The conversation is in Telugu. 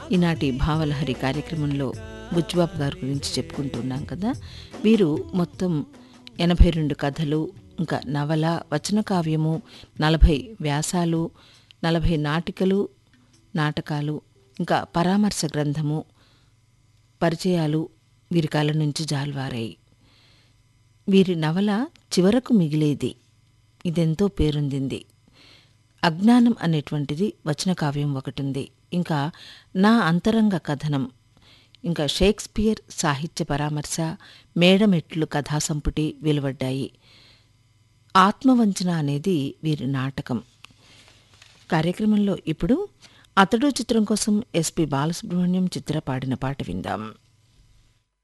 ఈనాటి భావలహరి కార్యక్రమంలో బుజ్జిబాబు గారి గురించి చెప్పుకుంటున్నాం కదా వీరు మొత్తం ఎనభై రెండు కథలు ఇంకా నవల వచన కావ్యము నలభై వ్యాసాలు నలభై నాటికలు నాటకాలు ఇంకా పరామర్శ గ్రంథము పరిచయాలు వీరి కాలం నుంచి జాల్వారాయి వీరి నవల చివరకు మిగిలేది ఇదెంతో పేరొందింది అజ్ఞానం అనేటువంటిది వచన కావ్యం ఒకటి ఉంది ఇంకా నా అంతరంగ కథనం ఇంకా షేక్స్పియర్ సాహిత్య పరామర్శ మేడమెట్లు కథాసంపుటి వెలువడ్డాయి ఆత్మవంచన అనేది వీరి నాటకం కార్యక్రమంలో ఇప్పుడు అతడు చిత్రం కోసం ఎస్పి బాలసుబ్రహ్మణ్యం చిత్ర పాడిన పాట విందాం